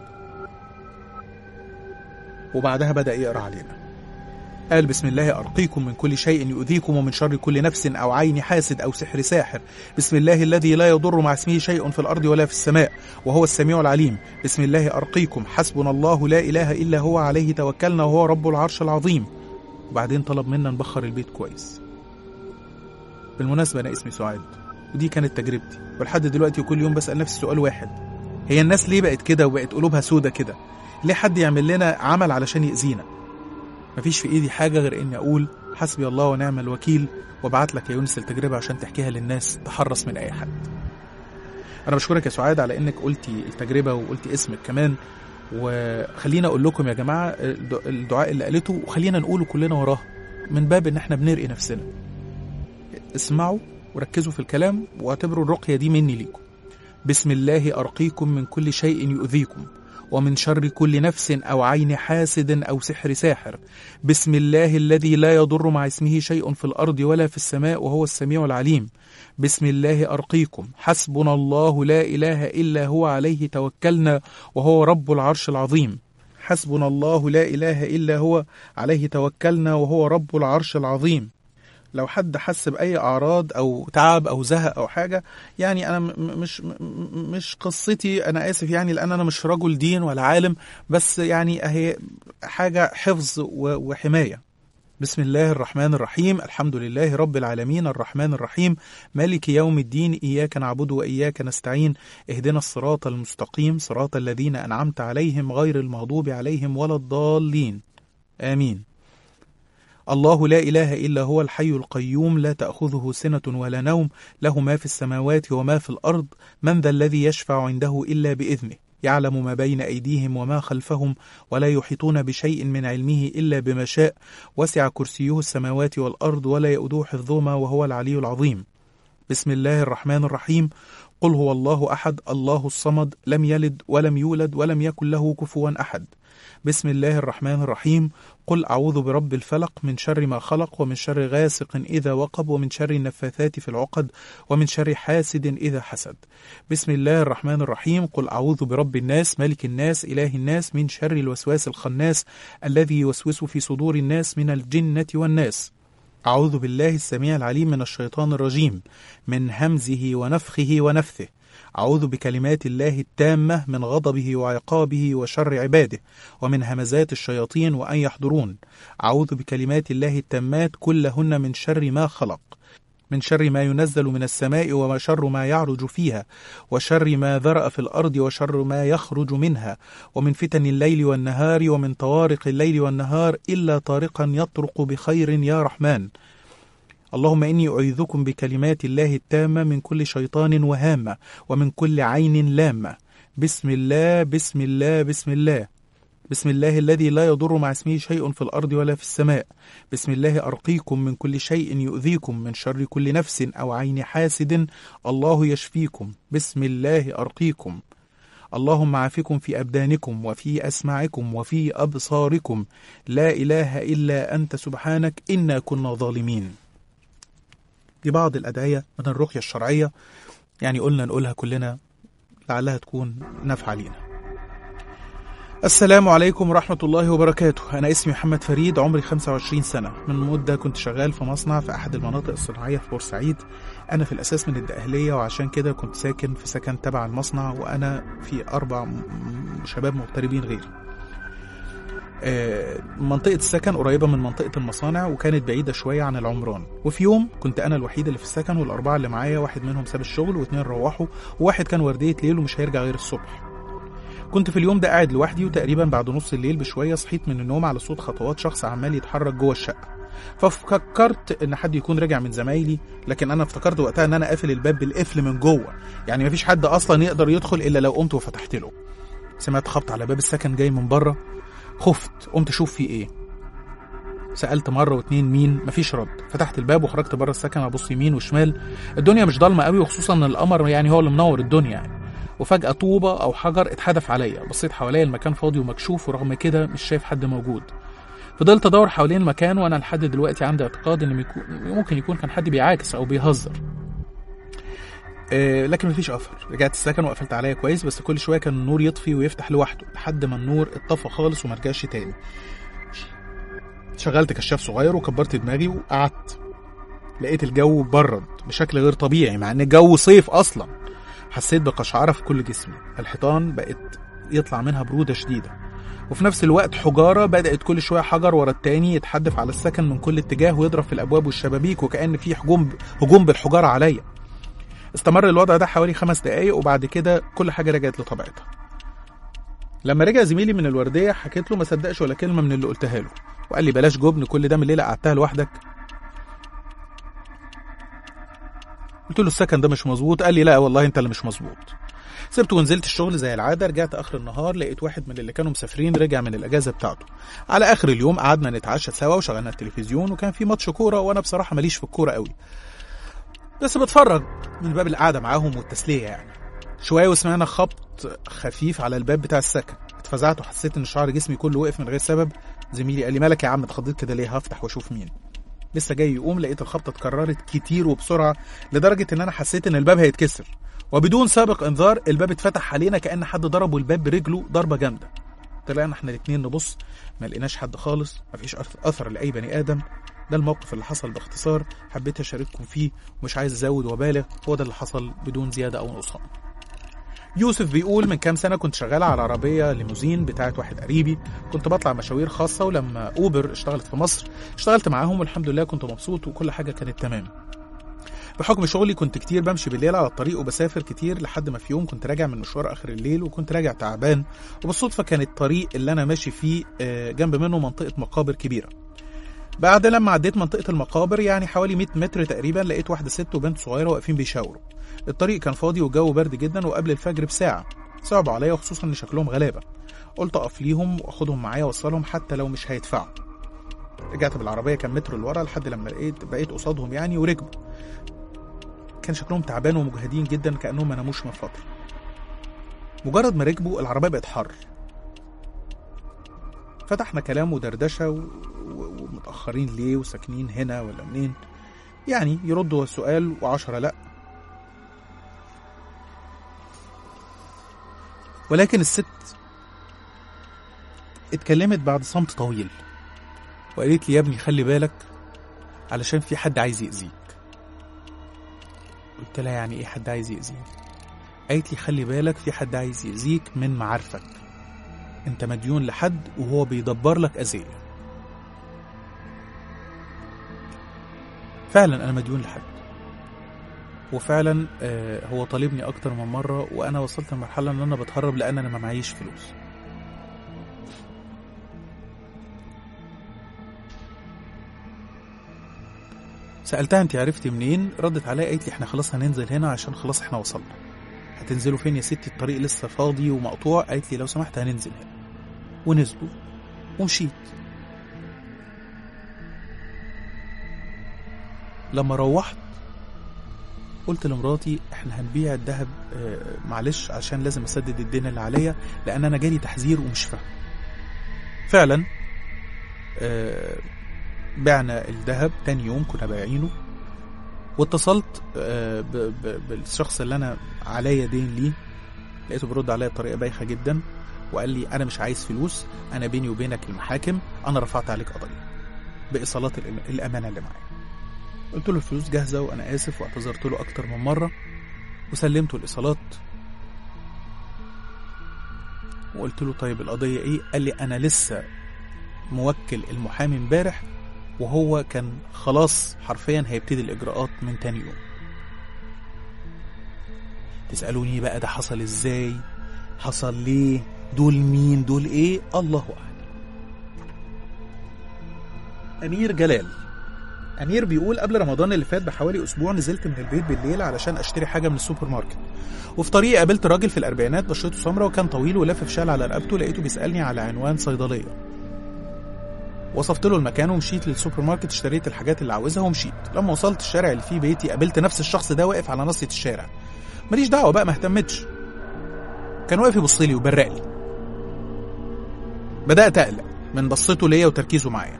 وبعدها بدا يقرا علينا قال بسم الله أرقيكم من كل شيء يؤذيكم ومن شر كل نفس أو عين حاسد أو سحر ساحر بسم الله الذي لا يضر مع اسمه شيء في الأرض ولا في السماء وهو السميع العليم بسم الله أرقيكم حسبنا الله لا إله إلا هو عليه توكلنا وهو رب العرش العظيم وبعدين طلب منا نبخر البيت كويس بالمناسبة أنا اسمي سعاد ودي كانت تجربتي ولحد دلوقتي وكل يوم بسأل نفسي سؤال واحد هي الناس ليه بقت كده وبقت قلوبها سودة كده ليه حد يعمل لنا عمل علشان يأذينا مفيش في ايدي حاجه غير اني اقول حسبي الله ونعم الوكيل وابعت لك يا يونس التجربه عشان تحكيها للناس تحرص من اي حد انا بشكرك يا سعاد على انك قلتي التجربه وقلتي اسمك كمان وخلينا اقول لكم يا جماعه الدعاء اللي قالته وخلينا نقوله كلنا وراه من باب ان احنا بنرقي نفسنا اسمعوا وركزوا في الكلام واعتبروا الرقيه دي مني ليكم بسم الله ارقيكم من كل شيء يؤذيكم ومن شر كل نفس أو عين حاسد أو سحر ساحر بسم الله الذي لا يضر مع اسمه شيء في الأرض ولا في السماء وهو السميع العليم بسم الله أرقيكم حسبنا الله لا إله إلا هو عليه توكلنا وهو رب العرش العظيم حسبنا الله لا إله إلا هو عليه توكلنا وهو رب العرش العظيم لو حد حس بأي أعراض أو تعب أو زهق أو حاجة يعني أنا م- مش م- مش قصتي أنا آسف يعني لأن أنا مش رجل دين ولا عالم بس يعني أهي حاجة حفظ و- وحماية بسم الله الرحمن الرحيم الحمد لله رب العالمين الرحمن الرحيم مالك يوم الدين إياك نعبد وإياك نستعين اهدنا الصراط المستقيم صراط الذين أنعمت عليهم غير المغضوب عليهم ولا الضالين آمين الله لا إله إلا هو الحي القيوم لا تأخذه سنة ولا نوم له ما في السماوات وما في الأرض من ذا الذي يشفع عنده إلا بإذنه يعلم ما بين أيديهم وما خلفهم ولا يحيطون بشيء من علمه إلا بما شاء وسع كرسيه السماوات والأرض ولا يؤدوه حفظهما وهو العلي العظيم بسم الله الرحمن الرحيم قل هو الله أحد الله الصمد لم يلد ولم يولد ولم يكن له كفوا أحد بسم الله الرحمن الرحيم قل أعوذ برب الفلق من شر ما خلق ومن شر غاسق إذا وقب ومن شر النفاثات في العقد ومن شر حاسد إذا حسد بسم الله الرحمن الرحيم قل أعوذ برب الناس ملك الناس إله الناس من شر الوسواس الخناس الذي يوسوس في صدور الناس من الجنة والناس أعوذ بالله السميع العليم من الشيطان الرجيم من همزه ونفخه ونفثه أعوذ بكلمات الله التامة من غضبه وعقابه وشر عباده ومن همزات الشياطين وأن يحضرون أعوذ بكلمات الله التامات كلهن من شر ما خلق من شر ما ينزل من السماء وشر ما يعرج فيها وشر ما ذرأ في الأرض وشر ما يخرج منها ومن فتن الليل والنهار ومن طوارق الليل والنهار إلا طارقا يطرق بخير يا رحمن اللهم إني أعيذكم بكلمات الله التامة من كل شيطان وهامة ومن كل عين لامة بسم الله بسم الله بسم الله بسم الله الذي لا يضر مع اسمه شيء في الأرض ولا في السماء بسم الله أرقيكم من كل شيء يؤذيكم من شر كل نفس أو عين حاسد الله يشفيكم بسم الله أرقيكم اللهم عافكم في أبدانكم وفي أسماعكم وفي أبصاركم لا إله إلا أنت سبحانك إنا كنا ظالمين دي بعض الأدعية من الرقية الشرعية يعني قلنا نقولها كلنا لعلها تكون نافعة لينا السلام عليكم ورحمة الله وبركاته أنا اسمي محمد فريد عمري 25 سنة من مدة كنت شغال في مصنع في أحد المناطق الصناعية في بورسعيد أنا في الأساس من الدقهلية وعشان كده كنت ساكن في سكن تبع المصنع وأنا في أربع م- شباب مغتربين غيري آه، منطقة السكن قريبة من منطقة المصانع وكانت بعيدة شوية عن العمران وفي يوم كنت أنا الوحيد اللي في السكن والأربعة اللي معايا واحد منهم ساب الشغل واتنين روحوا وواحد كان وردية ليل ومش هيرجع غير الصبح كنت في اليوم ده قاعد لوحدي وتقريبا بعد نص الليل بشوية صحيت من النوم على صوت خطوات شخص عمال يتحرك جوه الشقة ففكرت ان حد يكون راجع من زمايلي لكن انا افتكرت وقتها ان انا قافل الباب بالقفل من جوه يعني مفيش حد اصلا يقدر يدخل الا لو قمت وفتحت له سمعت خبط على باب السكن جاي من بره خفت قمت اشوف فيه ايه سالت مره واتنين مين مفيش رد فتحت الباب وخرجت بره السكن ابص يمين وشمال الدنيا مش ضلمه قوي وخصوصا ان القمر يعني هو اللي منور الدنيا يعني وفجاه طوبه او حجر اتحدف عليا بصيت حواليا المكان فاضي ومكشوف ورغم كده مش شايف حد موجود فضلت ادور حوالين المكان وانا لحد دلوقتي عندي اعتقاد ان ميكو- ممكن يكون كان حد بيعاكس او بيهزر آه، لكن مفيش اثر رجعت السكن وقفلت عليا كويس بس كل شويه كان النور يطفي ويفتح لوحده لحد ما النور اتطفى خالص وما رجعش تاني شغلت كشاف صغير وكبرت دماغي وقعدت لقيت الجو برد بشكل غير طبيعي مع ان الجو صيف اصلا حسيت بقشعره في كل جسمي الحيطان بقت يطلع منها بروده شديده وفي نفس الوقت حجاره بدات كل شويه حجر ورا التاني يتحدف على السكن من كل اتجاه ويضرب في الابواب والشبابيك وكان في هجوم هجوم بالحجاره عليا استمر الوضع ده حوالي خمس دقايق وبعد كده كل حاجة رجعت لطبيعتها لما رجع زميلي من الوردية حكيت له ما صدقش ولا كلمة من اللي قلتها له وقال لي بلاش جبن كل ده من الليلة قعدتها لوحدك قلت له السكن ده مش مظبوط قال لي لا والله انت اللي مش مظبوط سبت ونزلت الشغل زي العاده رجعت اخر النهار لقيت واحد من اللي كانوا مسافرين رجع من الاجازه بتاعته على اخر اليوم قعدنا نتعشى سوا وشغلنا التلفزيون وكان في ماتش كوره وانا بصراحه ماليش في الكوره قوي بس بتفرج من باب القعده معاهم والتسليه يعني شويه وسمعنا خبط خفيف على الباب بتاع السكن اتفزعت وحسيت ان شعر جسمي كله وقف من غير سبب زميلي قال لي مالك يا عم اتخضيت كده ليه هفتح واشوف مين لسه جاي يقوم لقيت الخبطه اتكررت كتير وبسرعه لدرجه ان انا حسيت ان الباب هيتكسر وبدون سابق انذار الباب اتفتح علينا كان حد ضربه الباب برجله ضربه جامده طلعنا احنا الاتنين نبص ما لقيناش حد خالص مفيش أث- اثر لاي بني ادم ده الموقف اللي حصل باختصار حبيت اشارككم فيه ومش عايز ازود وابالغ هو ده اللي حصل بدون زياده او نقصان يوسف بيقول من كام سنه كنت شغال على عربيه ليموزين بتاعت واحد قريبي كنت بطلع مشاوير خاصه ولما اوبر اشتغلت في مصر اشتغلت معاهم والحمد لله كنت مبسوط وكل حاجه كانت تمام بحكم شغلي كنت كتير بمشي بالليل على الطريق وبسافر كتير لحد ما في يوم كنت راجع من مشوار اخر الليل وكنت راجع تعبان وبالصدفه كان الطريق اللي انا ماشي فيه آه، جنب منه منطقه مقابر كبيره بعد لما عديت منطقه المقابر يعني حوالي 100 متر تقريبا لقيت واحده ست وبنت صغيره واقفين بيشاوروا الطريق كان فاضي والجو برد جدا وقبل الفجر بساعه صعبوا عليا وخصوصا ان شكلهم غلابه قلت اقف ليهم واخدهم معايا اوصلهم حتى لو مش هيدفعوا رجعت بالعربيه كام متر لورا لحد لما لقيت بقيت قصادهم يعني وركبوا كان شكلهم تعبان ومجهدين جدا كانهم ما ناموش من فتره مجرد ما ركبوا العربيه بقت حر فتحنا كلام ودردشه و... و... ومتاخرين ليه وساكنين هنا ولا منين يعني يردوا السؤال وعشرة لا ولكن الست اتكلمت بعد صمت طويل وقالت لي يا ابني خلي بالك علشان في حد عايز يأذيك قلت لها يعني ايه حد عايز يأذيك قالت لي خلي بالك في حد عايز يأذيك من معارفك انت مديون لحد وهو بيدبر لك أذية فعلا انا مديون لحد وفعلا آه، هو طالبني اكتر من مره وانا وصلت لمرحله ان انا بتهرب لان انا ما معيش فلوس سالتها انت عرفتي منين ردت عليا قالت لي احنا خلاص هننزل هنا عشان خلاص احنا وصلنا هتنزلوا فين يا ستي الطريق لسه فاضي ومقطوع قالت لي لو سمحت هننزل هنا ونزلوا ومشيت لما روحت قلت لمراتي احنا هنبيع الذهب آه، معلش عشان لازم اسدد الدين اللي عليا لان انا جالي تحذير ومش فاهم فعلا آه، بعنا الذهب تاني يوم كنا بايعينه واتصلت آه، ب- ب- بالشخص اللي انا عليا دين ليه لقيته بيرد عليا بطريقه بايخه جدا وقال لي انا مش عايز فلوس انا بيني وبينك المحاكم انا رفعت عليك قضيه بايصالات الأم- الامانه اللي معايا قلت له الفلوس جاهزه وانا اسف واعتذرت له اكتر من مره وسلمته الايصالات وقلت له طيب القضيه ايه قال لي انا لسه موكل المحامي امبارح وهو كان خلاص حرفيا هيبتدي الاجراءات من تاني يوم تسالوني بقى ده حصل ازاي حصل ليه دول مين دول ايه الله اعلم امير جلال امير بيقول قبل رمضان اللي فات بحوالي اسبوع نزلت من البيت بالليل علشان اشتري حاجه من السوبر ماركت وفي طريقي قابلت راجل في الاربعينات بشرته سمراء وكان طويل ولافف شال على رقبته لقيته بيسالني على عنوان صيدليه وصفت له المكان ومشيت للسوبر ماركت اشتريت الحاجات اللي عاوزها ومشيت لما وصلت الشارع اللي فيه بيتي قابلت نفس الشخص ده واقف على ناصيه الشارع ماليش دعوه بقى ما اهتمتش كان واقف يبص لي وبرق لي بدات اقلق من بصته ليا وتركيزه معايا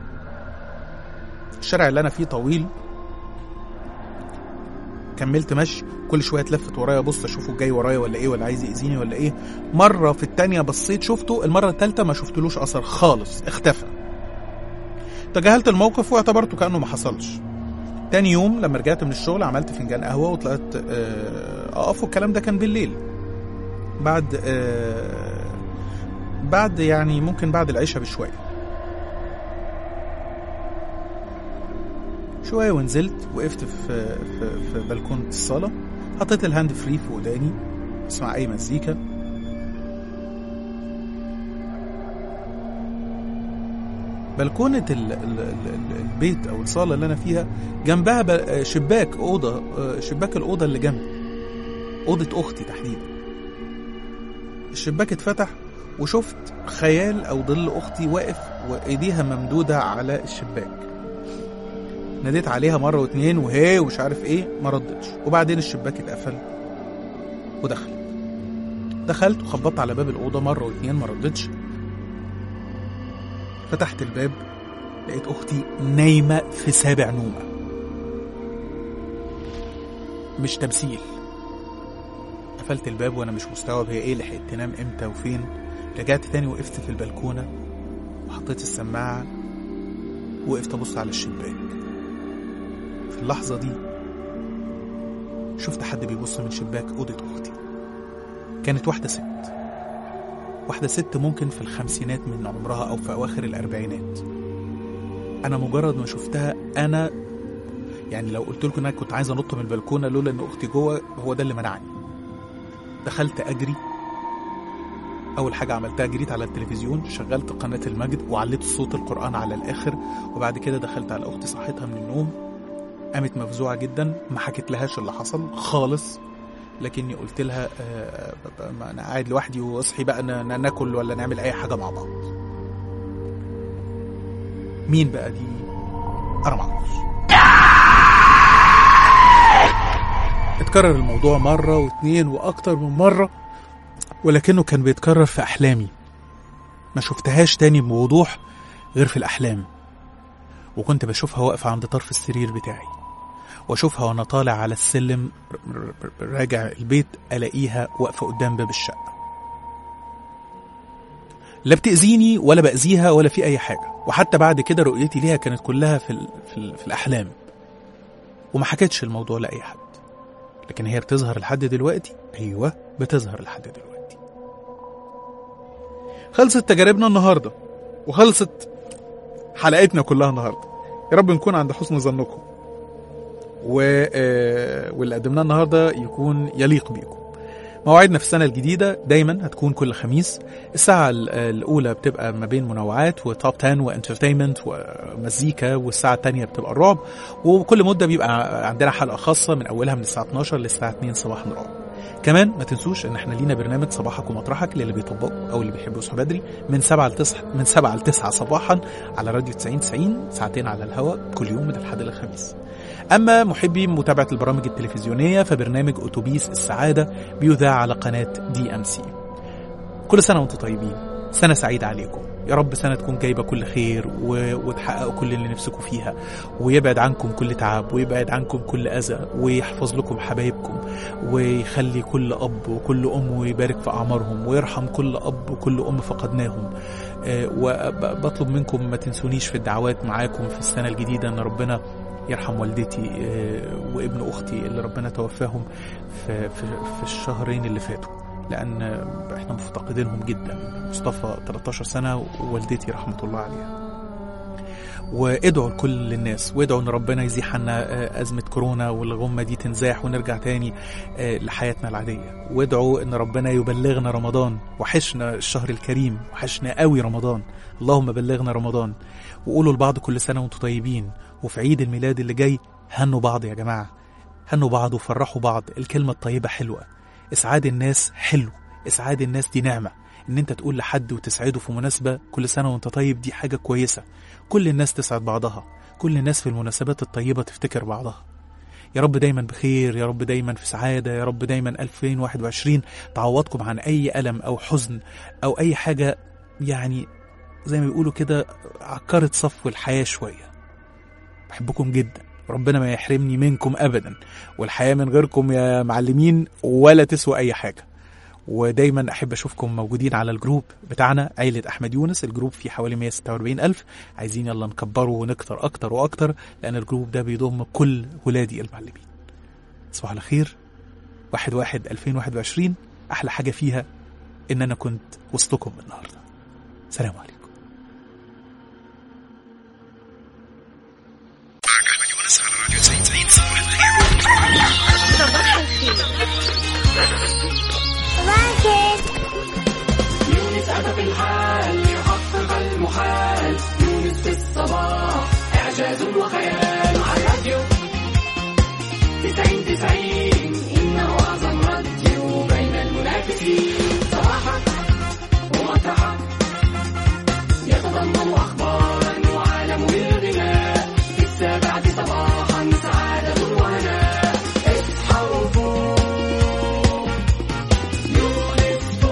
الشارع اللي انا فيه طويل كملت مشي كل شويه اتلفت ورايا ابص اشوفه جاي ورايا ولا ايه ولا عايز يأذيني ولا ايه مره في التانية بصيت شفته المره التالتة ما شفتلوش اثر خالص اختفى تجاهلت الموقف واعتبرته كانه ما حصلش تاني يوم لما رجعت من الشغل عملت فنجان قهوه وطلعت آه، اقف والكلام ده كان بالليل بعد آه، بعد يعني ممكن بعد العشاء بشويه شويه ونزلت وقفت في في, في بلكونه الصاله حطيت الهاند فري في وداني اسمع اي مزيكا بلكونة ال ال ال البيت أو الصالة اللي أنا فيها جنبها ب- شباك أوضة شباك الأوضة اللي جنبي أوضة أختي تحديدا الشباك اتفتح وشفت خيال أو ظل أختي واقف وإيديها ممدودة على الشباك ناديت عليها مرة واتنين وهي ومش عارف ايه ما ردتش وبعدين الشباك اتقفل ودخلت دخلت وخبطت على باب الأوضة مرة واتنين ما ردتش فتحت الباب لقيت أختي نايمة في سابع نومة مش تمثيل قفلت الباب وأنا مش مستوعب هي إيه لحقت تنام إمتى وفين رجعت تاني وقفت في البلكونة وحطيت السماعة وقفت أبص على الشباك في اللحظة دي شفت حد بيبص من شباك أوضة أختي كانت واحدة ست واحدة ست ممكن في الخمسينات من عمرها أو في أواخر الأربعينات أنا مجرد ما شفتها أنا يعني لو قلت لكم إن أنا كنت عايز أنط من البلكونة لولا إن أختي جوه هو ده اللي منعني دخلت أجري أول حاجة عملتها جريت على التلفزيون شغلت قناة المجد وعليت صوت القرآن على الآخر وبعد كده دخلت على أختي صحيتها من النوم قامت مفزوعة جدا ما حكيت لهاش اللي حصل خالص لكني قلت لها آه، ما انا قاعد لوحدي واصحي بقى ن- ن- ناكل ولا نعمل اي حاجه مع بعض مين بقى دي انا معرفش اتكرر الموضوع مرة واتنين واكتر من مرة ولكنه كان بيتكرر في احلامي ما شفتهاش تاني بوضوح غير في الاحلام وكنت بشوفها واقفة عند طرف السرير بتاعي واشوفها وانا طالع على السلم ر- ر- ر- راجع البيت الاقيها واقفه قدام باب الشقه لا بتاذيني ولا باذيها ولا في اي حاجه وحتى بعد كده رؤيتي ليها كانت كلها في ال في, ال في الاحلام وما حكتش الموضوع لاي حد لكن هي بتظهر لحد دلوقتي ايوه بتظهر لحد دلوقتي خلصت تجاربنا النهارده وخلصت حلقتنا كلها النهارده يا رب نكون عند حسن ظنكم و... آه، واللي قدمناه النهارده يكون يليق بيكم مواعيدنا في السنة الجديدة دايما هتكون كل خميس الساعة ال- الأولى بتبقى ما بين منوعات وتوب 10 وانترتينمنت ومزيكا والساعة الثانية بتبقى الرعب وكل مدة بيبقى عندنا حلقة خاصة من أولها من الساعة 12 للساعة 2 صباحا رعب كمان ما تنسوش ان احنا لينا برنامج صباحك ومطرحك للي بيطبقوا او اللي بيحبوا يصحوا بدري من 7 ل 9 من 7 ل 9 صباحا على راديو 90 90 ساعتين على الهواء كل يوم من الحد للخميس أما محبي متابعة البرامج التلفزيونية فبرنامج أتوبيس السعادة بيذاع على قناة دي أم سي كل سنة وانتم طيبين سنة سعيدة عليكم يا رب سنة تكون جايبة كل خير و... وتحققوا كل اللي نفسكم فيها ويبعد عنكم كل تعب ويبعد عنكم كل أذى ويحفظ لكم حبايبكم ويخلي كل أب وكل أم ويبارك في أعمارهم ويرحم كل أب وكل أم فقدناهم آه، وبطلب منكم ما تنسونيش في الدعوات معاكم في السنة الجديدة أن ربنا يرحم والدتي آه، وابن اختي اللي ربنا توفاهم في في في الشهرين اللي فاتوا لان آه، احنا مفتقدينهم جدا مصطفى 13 سنه ووالدتي رحمه الله عليها وادعوا لكل الناس وادعوا ان ربنا يزيح عنا آه، ازمه كورونا والغمه دي تنزاح ونرجع تاني آه، لحياتنا العاديه وادعوا ان ربنا يبلغنا رمضان وحشنا الشهر الكريم وحشنا قوي رمضان اللهم بلغنا رمضان وقولوا لبعض كل سنه وانتم طيبين وفي عيد الميلاد اللي جاي هنوا بعض يا جماعة هنوا بعض وفرحوا بعض الكلمة الطيبة حلوة إسعاد الناس حلو إسعاد الناس دي نعمة إن أنت تقول لحد وتسعده في مناسبة كل سنة وأنت طيب دي حاجة كويسة كل الناس تسعد بعضها كل الناس في المناسبات الطيبة تفتكر بعضها يا رب دايما بخير يا رب دايما في سعادة يا رب دايما 2021 تعوضكم عن أي ألم أو حزن أو أي حاجة يعني زي ما بيقولوا كده عكرت صفو الحياة شوية بحبكم جدا ربنا ما يحرمني منكم ابدا والحياه من غيركم يا معلمين ولا تسوى اي حاجه ودايما احب اشوفكم موجودين على الجروب بتاعنا عيله احمد يونس الجروب فيه حوالي 146 الف عايزين يلا نكبره ونكتر اكتر واكتر لان الجروب ده بيضم كل ولادي المعلمين تصبحوا على خير واحد واحد 2021 احلى حاجه فيها ان انا كنت وسطكم النهارده سلام عليكم
يونس أتى في الحال ليحقق المحال يونس في الصباح إعجاز وخيال على الراديو تسعين تسعين إنه أعظم راديو بين المنافسين صباحك ومطرحك يتضمن أخبارا وعالم الغناء في السابعة صباحا سعادة وهناء اصحى وفوق يونس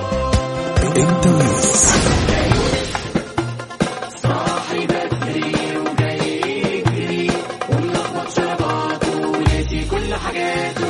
الحياة